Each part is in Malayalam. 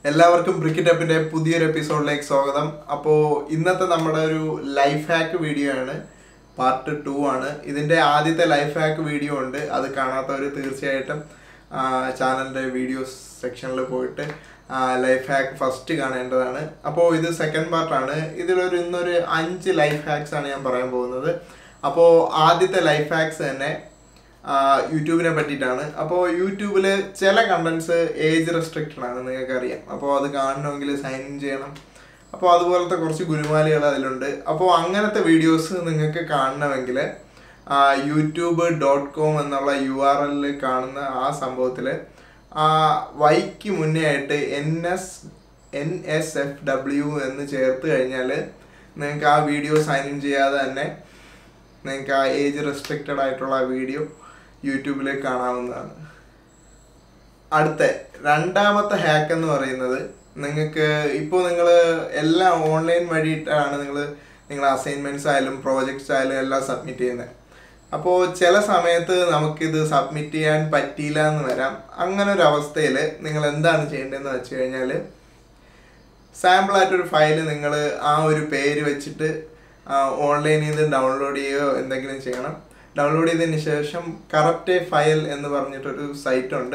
എല്ലാവർക്കും ബ്രിക്കറ്റ് അപ്പിന്റെ പുതിയൊരു എപ്പിസോഡിലേക്ക് സ്വാഗതം അപ്പോൾ ഇന്നത്തെ നമ്മുടെ ഒരു ലൈഫ് ഹാക്ക് വീഡിയോ ആണ് പാർട്ട് ടു ആണ് ഇതിന്റെ ആദ്യത്തെ ലൈഫ് ഹാക്ക് വീഡിയോ ഉണ്ട് അത് കാണാത്തവർ തീർച്ചയായിട്ടും ചാനലിന്റെ വീഡിയോസ് സെക്ഷനിൽ പോയിട്ട് ലൈഫ് ഹാക്ക് ഫസ്റ്റ് കാണേണ്ടതാണ് അപ്പോൾ ഇത് സെക്കൻഡ് പാർട്ടാണ് ഇതിലൊരു ഇന്നൊരു അഞ്ച് ലൈഫ് ഹാക്സ് ആണ് ഞാൻ പറയാൻ പോകുന്നത് അപ്പോൾ ആദ്യത്തെ ലൈഫ് ഹാക്സ് തന്നെ ആ, യൂട്യൂബിനെ പറ്റിയിട്ടാണ് അപ്പോൾ യൂട്യൂബിൽ ചില കണ്ടന്റ്സ് ഏജ് റെസ്ട്രിക്റ്റഡ് ആണ് നിങ്ങൾക്ക് അറിയാം അപ്പോൾ അത് കാണണമെങ്കിൽ സൈൻ ഇൻ ചെയ്യണം അപ്പോൾ അതുപോലത്തെ കുറച്ച് ഗുരുമാലികൾ അതിലുണ്ട് അപ്പോൾ അങ്ങനത്തെ വീഡിയോസ് നിങ്ങൾക്ക് കാണണമെങ്കിൽ യൂട്യൂബ് ഡോട്ട് കോം എന്നുള്ള യു ആർ എല്ലിൽ കാണുന്ന ആ സംഭവത്തിൽ ആ വൈക്ക് മുന്നേ ആയിട്ട് N S N S F W എന്ന് ചേർത്ത് കഴിഞ്ഞാൽ നിങ്ങൾക്ക് ആ വീഡിയോ സൈൻ ഇൻ ചെയ്യാതെ തന്നെ നിങ്ങൾക്ക് ആ ഏജ് റെസ്ട്രിക്റ്റഡ് ആയിട്ടുള്ള ആ വീഡിയോ യൂട്യൂബിൽ കാണാവുന്നതാണ് അടുത്ത രണ്ടാമത്തെ ഹാക്ക് എന്ന് പറയുന്നത് നിങ്ങൾക്ക് ഇപ്പോൾ നിങ്ങൾ എല്ലാം ഓൺലൈൻ വഴിയിട്ടാണ് നിങ്ങൾ നിങ്ങൾ അസൈൻമെൻറ്റ്സ് ആയാലും പ്രോജക്ട്സ് ആയാലും എല്ലാം സബ്മിറ്റ് ചെയ്യുന്നത് അപ്പോൾ ചില സമയത്ത് നമുക്കിത് സബ്മിറ്റ് ചെയ്യാൻ പറ്റിയില്ല എന്ന് വരാം അങ്ങനെ ഒരു അവസ്ഥയിൽ നിങ്ങൾ എന്താണ് ചെയ്യേണ്ടതെന്ന് വെച്ച് കഴിഞ്ഞാൽ സാമ്പിളായിട്ടൊരു ഫയൽ നിങ്ങൾ ആ ഒരു പേര് വെച്ചിട്ട് ഓൺലൈനിൽ നിന്ന് ഡൗൺലോഡ് ചെയ്യുകയോ എന്തെങ്കിലും ചെയ്യണം ഡൗൺലോഡ് ചെയ്തതിന് ശേഷം കറക്റ്റ് ഫയൽ എന്ന് പറഞ്ഞിട്ടൊരു സൈറ്റ് ഉണ്ട്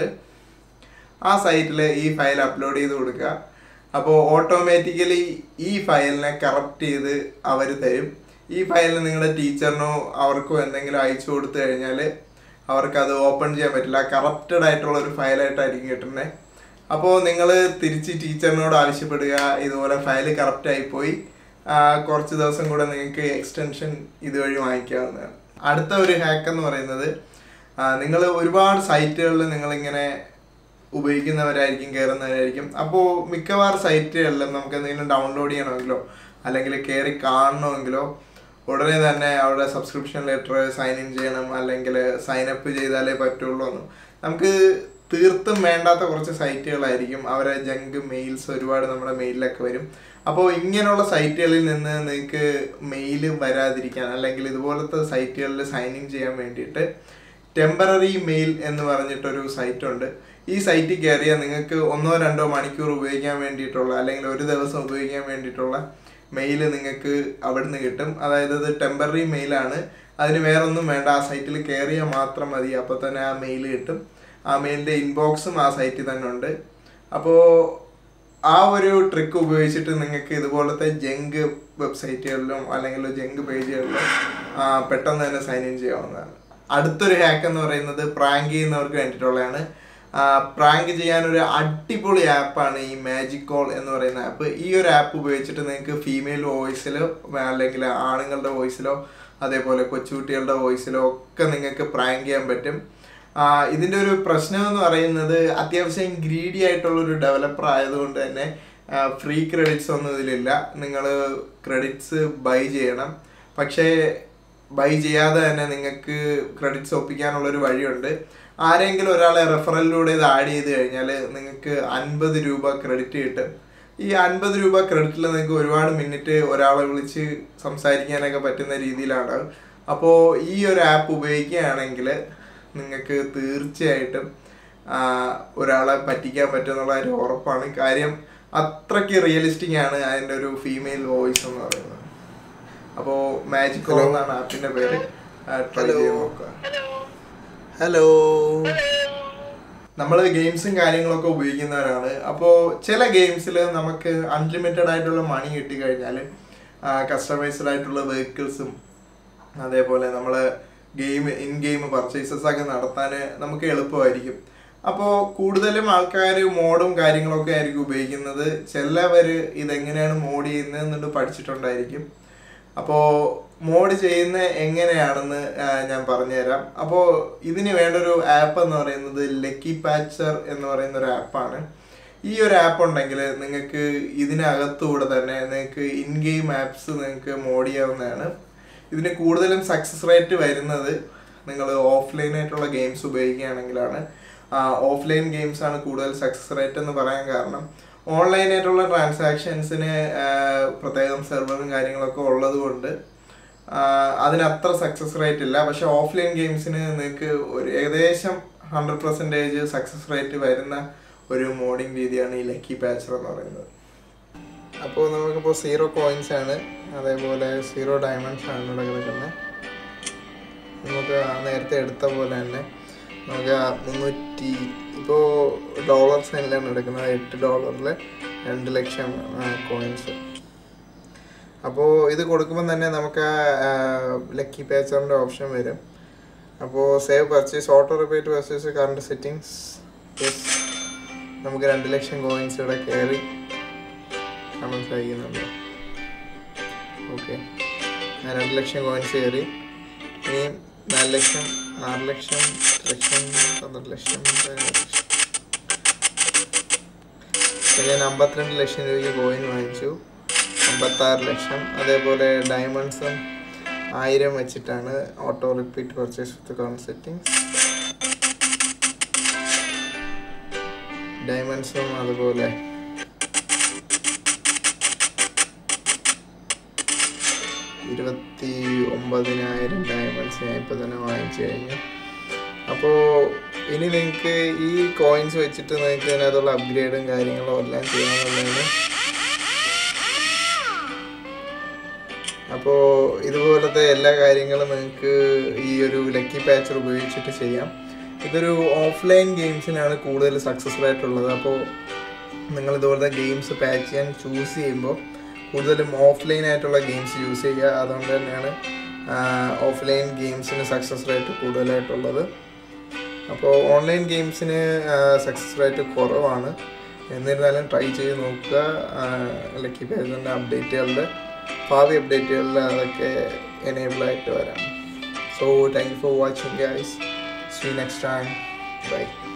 ആ സൈറ്റിൽ ഈ ഫയൽ അപ്ലോഡ് ചെയ്ത് കൊടുക്കുക അപ്പോൾ ഓട്ടോമാറ്റിക്കലി ഈ ഫയലിനെ കറക്റ്റ് ചെയ്ത് അവർ തരും ഈ ഫയൽ നിങ്ങളുടെ ടീച്ചറിനോ അവർക്കോ എന്തെങ്കിലും അയച്ചു കൊടുത്തു കഴിഞ്ഞാൽ അവർക്കത് ഓപ്പൺ ചെയ്യാൻ പറ്റില്ല കറപ്റ്റഡ് ആയിട്ടുള്ള ഒരു ഫയലായിട്ടായിരിക്കും കിട്ടുന്നത് അപ്പോൾ നിങ്ങൾ തിരിച്ച് ടീച്ചറിനോട് ആവശ്യപ്പെടുക ഇതുപോലെ ഫയൽ കറക്റ്റ് ആയിപ്പോയി ആ, കുറച്ച് ദിവസം കൂടെ നിങ്ങൾക്ക് എക്സ്റ്റൻഷൻ ഇതുവഴി വാങ്ങിക്കാവുന്നതാണ് അടുത്ത ഒരു ഹാക്ക് എന്ന് പറയുന്നത് നിങ്ങൾ ഒരുപാട് സൈറ്റുകളിൽ നിങ്ങളിങ്ങനെ ഉപയോഗിക്കുന്നവരായിരിക്കും കയറുന്നവരായിരിക്കും അപ്പോൾ മിക്കവാറും സൈറ്റുകളിലും നമുക്ക് എന്തെങ്കിലും ഡൗൺലോഡ് ചെയ്യണമെങ്കിലോ അല്ലെങ്കിൽ കയറി കാണണമെങ്കിലോ ഉടനെ തന്നെ അവിടെ സബ്സ്ക്രിപ്ഷൻ ലെറ്റർ സൈൻ ഇൻ ചെയ്യണം അല്ലെങ്കിൽ സൈൻ അപ്പ് ചെയ്താലേ പറ്റുള്ളൂ എന്ന് നമുക്ക് തീർത്തും വേണ്ടാത്ത കുറച്ച് സൈറ്റുകളായിരിക്കും അവരെ ജങ്ക് മെയിൽസ് ഒരുപാട് നമ്മുടെ മെയിലിലൊക്കെ വരും അപ്പോൾ ഇങ്ങനെയുള്ള സൈറ്റുകളിൽ നിന്ന് നിങ്ങൾക്ക് മെയിൽ വരാതിരിക്കാൻ അല്ലെങ്കിൽ ഇതുപോലത്തെ സൈറ്റുകളിൽ സൈൻ ഇൻ ചെയ്യാൻ വേണ്ടിയിട്ട് ടെമ്പററി മെയിൽ എന്ന് പറഞ്ഞിട്ടൊരു സൈറ്റ് ഉണ്ട് ഈ സൈറ്റിൽ കയറിയാൽ നിങ്ങൾക്ക് ഒന്നോ രണ്ടോ മണിക്കൂർ ഉപയോഗിക്കാൻ വേണ്ടിയിട്ടുള്ള അല്ലെങ്കിൽ ഒരു ദിവസം ഉപയോഗിക്കാൻ വേണ്ടിയിട്ടുള്ള മെയിൽ നിങ്ങൾക്ക് അവിടുന്ന് കിട്ടും അതായത് ഇത് ടെമ്പററി മെയിലാണ് അതിന് വേറൊന്നും വേണ്ട ആ സൈറ്റിൽ കയറിയാൽ മാത്രം മതി അപ്പോൾ തന്നെ ആ മെയിൽ കിട്ടും ആ മെയിലിൻ്റെ ഇൻബോക്സും ആ സൈറ്റിൽ തന്നെ ഉണ്ട് അപ്പോൾ ആ ഒരു ട്രിക്ക് ഉപയോഗിച്ചിട്ട് നിങ്ങൾക്ക് ഇതുപോലത്തെ ജങ്ക് വെബ്സൈറ്റുകളിലും അല്ലെങ്കിൽ ജങ്ക് പേജുകളിലും ആ, പെട്ടെന്ന് തന്നെ സൈൻ ഇൻ ചെയ്യാവുന്നതാണ് അടുത്തൊരു ഹാക്ക് എന്ന് പറയുന്നത് പ്രാങ്ക് ചെയ്യുന്നവർക്ക് വേണ്ടിയിട്ടുള്ളതാണ് പ്രാങ്ക് ചെയ്യാൻ ഒരു അടിപൊളി ആപ്പാണ് ഈ മാജിക് കോൾ എന്ന് പറയുന്ന ആപ്പ് ഈ ഒരു ആപ്പ് ഉപയോഗിച്ചിട്ട് നിങ്ങൾക്ക് ഫീമെയിൽ വോയിസിലോ അല്ലെങ്കിൽ ആണുങ്ങളുടെ വോയിസിലോ അതേപോലെ കൊച്ചുകുട്ടികളുടെ വോയിസിലോ ഒക്കെ നിങ്ങൾക്ക് പ്രാങ്ക് ചെയ്യാൻ പറ്റും ആ, ഇതിന്റെ ഒരു പ്രശ്നം എന്ന് പറയുന്നത് അത്യാവശ്യം ഗ്രീഡി ആയിട്ടുള്ള ഒരു ഡെവലപ്പർ ആയതുകൊണ്ട് തന്നെ ഫ്രീ ക്രെഡിറ്റ്സ് ഒന്നും ഇതിലില്ല നിങ്ങൾ ക്രെഡിറ്റ്സ് ബൈ ചെയ്യണം പക്ഷേ ബൈ ചെയ്യാതെ തന്നെ നിങ്ങൾക്ക് ക്രെഡിറ്റ്സ് ഒപ്പിക്കാനുള്ള ഒരു വഴിയുണ്ട് ആരെങ്കിലും ഒരാളെ റെഫറലിലൂടെ ഇത് ആഡ് ചെയ്ത് കഴിഞ്ഞാൽ നിങ്ങൾക്ക് അൻപത് രൂപ ക്രെഡിറ്റ് കിട്ടും ഈ അൻപത് രൂപ ക്രെഡിറ്റിൽ നിങ്ങൾക്ക് ഒരുപാട് മിനിറ്റ് ഒരാളെ വിളിച്ച് സംസാരിക്കാനൊക്കെ പറ്റുന്ന രീതിയിലാണ് അപ്പോൾ ഈ ഒരു ആപ്പ് ഉപയോഗിക്കുകയാണെങ്കിൽ നിങ്ങൾക്ക് തീർച്ചയായിട്ടും ആ, ഒരാളെ പറ്റിക്കാൻ പറ്റുമെന്നുള്ള ഒരു ഉറപ്പാണ് കാര്യം അത്രയ്ക്ക് റിയലിസ്റ്റിക് ആണ് അതിൻ്റെ ഒരു ഫീമെയിൽ വോയിസ് എന്ന് പറയുന്നത് അപ്പോൾ മാജിക് കോൾ എന്നാണ് ആപ്പിൻ്റെ പേര് ട്രൈ ചെയ്ത് നോക്കുക ഹലോ നമ്മൾ ഗെയിംസും കാര്യങ്ങളൊക്കെ ഉപയോഗിക്കുന്നവരാണ് അപ്പോൾ ചില ഗെയിംസിൽ നമുക്ക് അൺലിമിറ്റഡ് ആയിട്ടുള്ള മണി കിട്ടിക്കഴിഞ്ഞാൽ കസ്റ്റമൈസ്ഡ് ആയിട്ടുള്ള വെഹിക്കിൾസും അതേപോലെ നമ്മൾ ഗെയിം ഇൻ ഗെയിം പർച്ചേസസ് ഒക്കെ നടത്താൻ നമുക്ക് എളുപ്പമായിരിക്കും അപ്പോൾ കൂടുതലും ആൾക്കാർ മോഡും കാര്യങ്ങളൊക്കെ ആയിരിക്കും ഉപയോഗിക്കുന്നത് ചിലവർ ഇതെങ്ങനെയാണ് മോഡ് ചെയ്യുന്നത് എന്നിട്ട് പഠിച്ചിട്ടുണ്ടായിരിക്കും അപ്പോൾ മോഡ് ചെയ്യുന്ന എങ്ങനെയാണെന്ന് ആ, ഞാൻ പറഞ്ഞുതരാം അപ്പോൾ ഇതിന് വേണ്ട ഒരു ആപ്പ് എന്ന് പറയുന്നത് ലക്കി പാച്ചർ എന്ന് പറയുന്ന ഒരു ആപ്പാണ് ഈ ഒരു ആപ്പ് ഉണ്ടെങ്കിൽ നിങ്ങൾക്ക് ഇതിനകത്തുകൂടെ തന്നെ നിങ്ങൾക്ക് ഇൻ ഗെയിം ആപ്സ് നിങ്ങൾക്ക് മോഡ് ചെയ്യാവുന്നതാണ് ഇതിന് കൂടുതലും സക്സസ് റേറ്റ് വരുന്നത് നിങ്ങൾ ഓഫ്ലൈൻ ആയിട്ടുള്ള ഗെയിംസ് ഉപയോഗിക്കുകയാണെങ്കിലാണ് ഓഫ്ലൈൻ ഗെയിംസ് ആണ് കൂടുതൽ സക്സസ് റേറ്റ് എന്ന് പറയാൻ കാരണം ഓൺലൈൻ ആയിട്ടുള്ള ട്രാൻസാക്ഷൻസിന് പ്രത്യേകം സെർവറും കാര്യങ്ങളൊക്കെ ഉള്ളത് കൊണ്ട് അതിന് അത്ര സക്സസ് റേറ്റ് ഇല്ല പക്ഷെ ഓഫ്ലൈൻ ഗെയിംസിന് നിങ്ങൾക്ക് ഒരു ഏകദേശം ഹൺഡ്രഡ് പെർസെൻറ്റേജ് സക്സസ് റേറ്റ് വരുന്ന ഒരു മോഡിങ് രീതിയാണ് ഈ ലക്കി പാച്ചർ എന്ന് പറയുന്നത് അപ്പോൾ നമുക്കിപ്പോൾ സീറോ കോയിൻസ് ആണ് അതേപോലെ സീറോ ഡയമണ്ട്സ് ആണ് ഇവിടെ കിടക്കുന്നത് നമുക്ക് ആ നേരത്തെ എടുത്ത പോലെ തന്നെ നമുക്ക് ആ മുന്നൂറ്റി ഇപ്പോൾ ഡോളർ സൈനിലാണ് എടുക്കുന്നത് എട്ട് ഡോളറിൽ രണ്ട് ലക്ഷം കോയിൻസ് അപ്പോൾ ഇത് കൊടുക്കുമ്പോൾ തന്നെ നമുക്ക് ആ ലക്കി പേച്ചറിൻ്റെ ഓപ്ഷൻ വരും അപ്പോൾ save purchase auto repeat purchase current settings yes നമുക്ക് രണ്ട് ലക്ഷം കോയിൻസ് ഇവിടെ കയറി കാണാൻ സാധിക്കുന്നുണ്ട് ഓക്കെ രണ്ട് ലക്ഷം കോയിൻസ് കയറി ഇനിയും നാല് ലക്ഷം ആറ് ലക്ഷം എട്ട് ലക്ഷം പന്ത്രണ്ട് ലക്ഷം പതിനാറ് ലക്ഷം ഇപ്പൊ ഞാൻ അമ്പത്തിരണ്ട് ലക്ഷം രൂപയ്ക്ക് കോയിൻ വാങ്ങിച്ചു അമ്പത്താറ് ലക്ഷം അതേപോലെ ഡയമണ്ട്സും ആയിരം വെച്ചിട്ടാണ് auto repeat purchase with count settings ഡയമണ്ട്സും അതുപോലെ ഇരുപത്തി ഒമ്പതിനായിരം ഡയമണ്ട്സ് ഞാൻ ഇപ്പോൾ തന്നെ വാങ്ങിച്ചു കഴിഞ്ഞു അപ്പോൾ ഇനി നിങ്ങൾക്ക് ഈ കോയിൻസ് വെച്ചിട്ട് നിങ്ങൾക്ക് അതിനകത്തുള്ള അപ്ഗ്രേഡും കാര്യങ്ങളും എല്ലാം ചെയ്യാനുള്ളതാണ് അപ്പോൾ ഇതുപോലത്തെ എല്ലാ കാര്യങ്ങളും നിങ്ങൾക്ക് ഈ ഒരു ലക്കി പാച്ചർ ഉപയോഗിച്ചിട്ട് ചെയ്യാം ഇതൊരു ഓഫ്ലൈൻ ഗെയിംസിനാണ് കൂടുതൽ സക്സസ്ഫുൾ ആയിട്ടുള്ളത് അപ്പോൾ നിങ്ങൾ ഇതുപോലത്തെ ഗെയിംസ് പാച്ച് ചെയ്യാൻ ചൂസ് ചെയ്യുമ്പോൾ കൂടുതലും ഓഫ്ലൈൻ ആയിട്ടുള്ള ഗെയിംസ് യൂസ് ചെയ്യുക അതുകൊണ്ട് തന്നെയാണ് ഓഫ്ലൈൻ ഗെയിംസിന് സക്സസ് റേറ്റ് കൂടുതലായിട്ടുള്ളത് അപ്പോൾ ഓൺലൈൻ ഗെയിംസിന് സക്സസ് റേറ്റ് കുറവാണ് എന്നിരുന്നാലും ട്രൈ ചെയ്ത് നോക്കുക ലക്കി പേജിൻ്റെ അപ്ഡേറ്റുകളുടെ ഭാവി അപ്ഡേറ്റുകളിൽ അതൊക്കെ എനേബിൾ ആയിട്ട് വരാം so thank you for watching guys see next time by